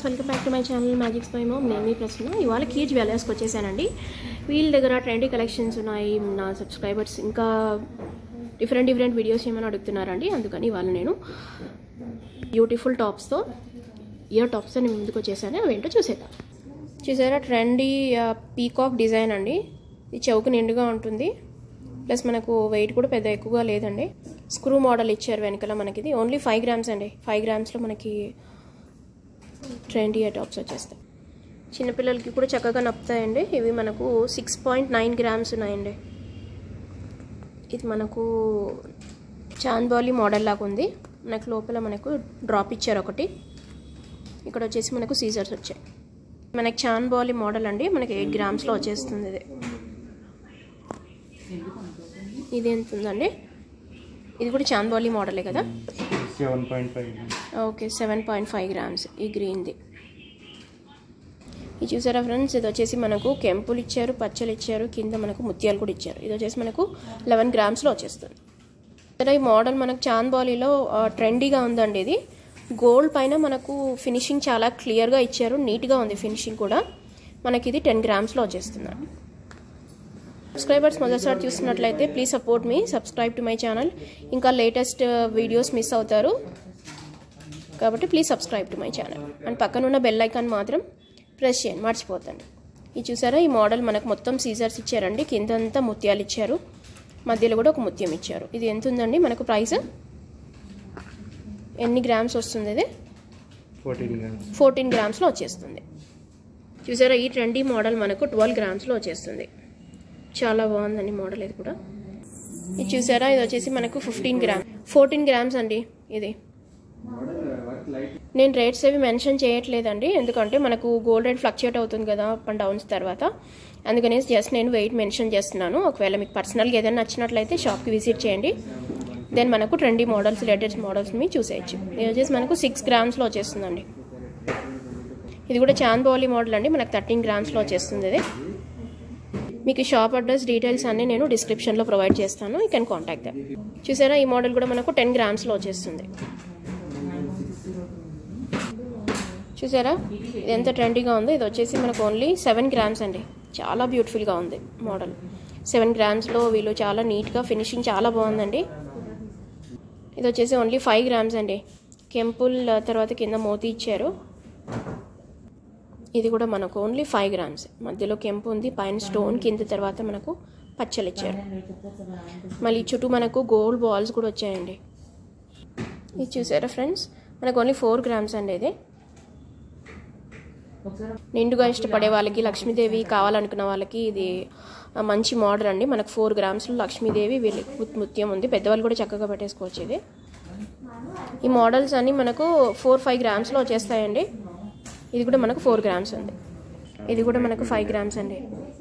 guys welcome back to my channel magics by mom నేను మీ ప్రశ్న ఇవాళ కీ జ్యువెలర్స్కి వచ్చేసానండి వీళ్ళ దగ్గర ట్రెండీ కలెక్షన్స్ ఉన్నాయి నా సబ్స్క్రైబర్స్ ఇంకా డిఫరెంట్ డిఫరెంట్ వీడియోస్ ఏమైనా అడుగుతున్నారండి అందుకని ఇవాళ నేను బ్యూటిఫుల్ టాప్స్తో ఇయర్ టాప్స్తో నేను ముందుకు వచ్చేసాను అవి ఏంటో చూసేద్దాం చూసారా ట్రెండీ పీకాక్ డిజైన్ అండి ఇది చౌక నిండుగా ఉంటుంది ప్లస్ మనకు వెయిట్ కూడా పెద్ద ఎక్కువగా లేదండి స్క్రూ మోడల్ ఇచ్చారు వెనకాల మనకి ఇది ఓన్లీ ఫైవ్ గ్రామ్స్ అండి ఫైవ్ గ్రామ్స్లో మనకి ట్రెండీ టాప్స్ వచ్చేస్తాయి చిన్నపిల్లలకి కూడా చక్కగా నప్పుతాయండి ఇవి మనకు సిక్స్ పాయింట్ నైన్ గ్రామ్స్ ఉన్నాయండి ఇది మనకు చాంద్బాలి మోడల్ లాగా ఉంది మనకు లోపల మనకు డ్రాప్ ఇచ్చారు ఒకటి ఇక్కడ వచ్చేసి మనకు సీజర్స్ వచ్చాయి మనకి చాంద్బాలి మోడల్ అండి మనకి ఎయిట్ గ్రామ్స్లో వచ్చేస్తుంది ఇది ఇది ఎంత ఉందండి ఇది కూడా చాంద్బాలి మోడలే కదా seven point five okay seven point five grams ఈ గ్రీన్ది ఇది చూసారా ఫ్రెండ్స్ ఇది వచ్చేసి మనకు కెంపులు ఇచ్చారు పచ్చలు ఇచ్చారు కింద మనకు ముత్యాలు కూడా ఇచ్చారు ఇది వచ్చేసి మనకు లెవెన్ గ్రామ్స్లో వచ్చేస్తుంది సరే ఈ మోడల్ మనకు చాంద్బాలీలో ట్రెండీగా ఉందండి ఇది గోల్డ్ పైన మనకు ఫినిషింగ్ చాలా క్లియర్గా ఇచ్చారు నీట్గా ఉంది ఫినిషింగ్ కూడా మనకి ఇది టెన్ గ్రామ్స్లో వచ్చేస్తుంది సబ్స్క్రైబర్స్ మొదటిసారి చూస్తున్నట్లయితే ప్లీజ్ సపోర్ట్ మీ సబ్స్క్రైబ్ టు మై ఛానల్ ఇంకా లేటెస్ట్ వీడియోస్ మిస్ అవుతారు కాబట్టి please subscribe to my channel and పక్కన ఉన్న బెల్ ఐకాన్ మాత్రం ప్రెస్ చేయండి మర్చిపోతండి ఇది చూసారా ఈ మోడల్ మనకు మొత్తం సీజర్స్ ఇచ్చారండి కిందంతా ముత్యాలు ఇచ్చారు మధ్యలో కూడా ఒక ముత్యం ఇచ్చారు ఇది ఎంత ఉందండి మనకు ప్రైస్ ఎన్ని గ్రామ్స్ వస్తుంది ఇది ఫోర్టీన్ గ్రామ్స్ ఫోర్టీన్ గ్రామ్స్లో వచ్చేస్తుంది చూసారా ఈ ట్రెండీ మోడల్ మనకు ట్వెల్వ్ గ్రామ్స్లో వచ్చేస్తుంది చాలా బాగుందండి మోడల్ ఇది కూడా ఇది చూసారా ఇది వచ్చేసి మనకు ఫిఫ్టీన్ గ్రామ్ ఫోర్టీన్ గ్రామ్స్ అండి ఇది నేను రేట్స్ ఏవి మెన్షన్ చేయట్లేదండి ఎందుకంటే మనకు గోల్డ్ రేట్ ఫ్లక్చుయేట్ అవుతుంది కదా అప్ అండ్ డౌన్స్ తర్వాత అందుకని జస్ట్ నేను వెయిట్ మెన్షన్ చేస్తున్నాను ఒకవేళ మీకు పర్సనల్గా ఏదైనా నచ్చినట్లయితే షాప్కి విజిట్ చేయండి దెన్ మనకు ట్రెండీ మోడల్స్ లేటెస్ట్ మోడల్స్ మీ చూసేయచ్చు ఇది వచ్చేసి మనకు సిక్స్ గ్రామ్స్లో వచ్చేస్తుందండి ఇది కూడా చాందోలి మోడల్ అండి మనకు థర్టీన్ గ్రామ్స్లో వచ్చేస్తుంది ఇది మీకు షాప్ అడ్రస్ డీటెయిల్స్ అన్నీ నేను డిస్క్రిప్షన్లో ప్రొవైడ్ చేస్తాను యూ కెన్ కాంటాక్ట్ దమ్ చూసారా ఈ మోడల్ కూడా మనకు టెన్ గ్రామ్స్లో వచ్చేస్తుంది చూసారా ఇది ఎంత ట్రెండీగా ఉందో ఇది వచ్చేసి మనకు ఓన్లీ సెవెన్ గ్రామ్స్ అండి చాలా బ్యూటిఫుల్గా ఉంది మోడల్ సెవెన్ గ్రామ్స్లో వీళ్ళు చాలా నీట్గా ఫినిషింగ్ చాలా బాగుందండి ఇది వచ్చేసి ఓన్లీ ఫైవ్ గ్రామ్స్ అండి కెంపుల్ తర్వాత కింద మోతీ ఇచ్చారు ఇది కూడా మనకు ఓన్లీ ఫైవ్ గ్రామ్స్ మధ్యలో కెంపు ఉంది పైన స్టోన్ కింద తర్వాత మనకు పచ్చలు ఇచ్చారు మళ్ళీ చుట్టూ మనకు గోల్డ్ బాల్స్ కూడా వచ్చాయండి ఇది చూసారా ఫ్రెండ్స్ మనకు ఓన్లీ ఫోర్ గ్రామ్స్ అండి ఇది నిండుగా ఇష్టపడే వాళ్ళకి లక్ష్మీదేవి కావాలనుకున్న వాళ్ళకి ఇది మంచి మోడల్ అండి మనకు ఫోర్ గ్రామ్స్లో లక్ష్మీదేవి వీళ్ళకి ముత్యం ఉంది పెద్దవాళ్ళు కూడా చక్కగా పెట్టేసుకోవచ్చు ఇది ఈ మోడల్స్ అన్నీ మనకు ఫోర్ ఫైవ్ గ్రామ్స్లో వచ్చేస్తాయండి ఇది కూడా మనకు ఫోర్ గ్రామ్స్ ఉంది ఇది కూడా మనకు ఫైవ్ గ్రామ్స్ అండి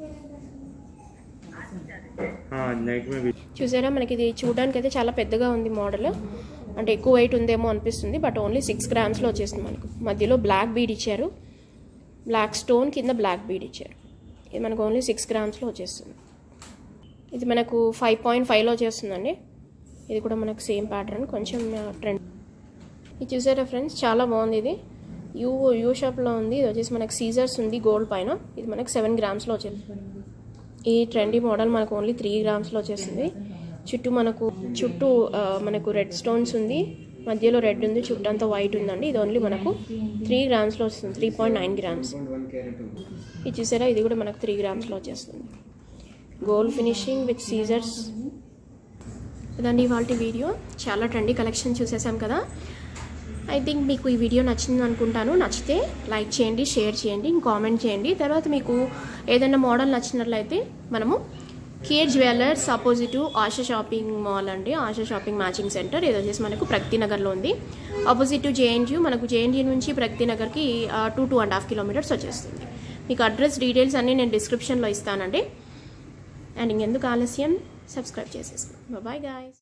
నైట్ మే भी చూసారా మనకి ఇది చూడడానికి అయితే చాలా పెద్దగా ఉంది మోడల్ అంటే ఎక్కువ వెయిట్ ఉందేమో అనిపిస్తుంది బట్ ఓన్లీ సిక్స్ గ్రామ్స్లో వచ్చేస్తుంది మనకు మధ్యలో బ్లాక్ బీడ్ ఇచ్చారు బ్లాక్ స్టోన్ కింద బ్లాక్ బీడ్ ఇచ్చారు ఇది మనకు ఓన్లీ సిక్స్ గ్రామ్స్లో వచ్చేస్తుంది ఇది మనకు ఫైవ్ పాయింట్ ఫైవ్లో వచ్చేస్తుందండి ఇది కూడా మనకు సేమ్ ప్యాటర్న్ కొంచెం ట్రెండ్ ఇది చూసారా ఫ్రెండ్స్ చాలా బాగుంది ఇది యూ యూ షాప్లో ఉంది ఇది వచ్చేసి మనకు సీజర్స్ ఉంది గోల్డ్ పైన ఇది మనకు సెవెన్ గ్రామ్స్లో వచ్చేస్తుంది ఈ ట్రెండీ మోడల్ మనకు ఓన్లీ త్రీ గ్రామ్స్లో వచ్చేసింది చుట్టూ మనకు చుట్టూ ఆ, మనకు రెడ్ స్టోన్స్ ఉంది మధ్యలో రెడ్ ఉంది చుట్టూ అంతా వైట్ ఉందండి ఇది ఓన్లీ మనకు త్రీ గ్రామ్స్లో వస్తుంది త్రీ పాయింట్ నైన్ గ్రామ్స్ ఇది చూసారా ఇది కూడా మనకు త్రీ గ్రామ్స్లో వచ్చేస్తుంది గోల్డ్ ఫినిషింగ్ విత్ సీజర్స్ ఇదండి ఇవాళ వీడియో చాలా ట్రెండీ కలెక్షన్ చూసేసాం కదా ఐ థింక్ మీకు ఈ వీడియో నచ్చింది అనుకుంటాను నచ్చితే లైక్ చేయండి షేర్ చేయండి కామెంట్ చేయండి తర్వాత మీకు ఏదైనా మోడల్ నచ్చినట్లయితే మనము care jewellers opposite Asha shopping mall అండి ఆశా షాపింగ్ మ్యాచింగ్ సెంటర్ ఇది వచ్చేసి మనకు ప్రగతి నగర్లో ఉంది ఆపోజిట్ జేఎన్టీయూ మనకు జేఎన్టీయూ నుంచి ప్రగతి నగర్కి two two and half kilometres వచ్చేస్తుంది మీకు అడ్రస్ డీటెయిల్స్ అన్నీ నేను డిస్క్రిప్షన్లో ఇస్తానండి అండ్ ఇంకెందుకు ఆలస్యం సబ్స్క్రైబ్ చేసేసుకోండి బాయ్ గాయస్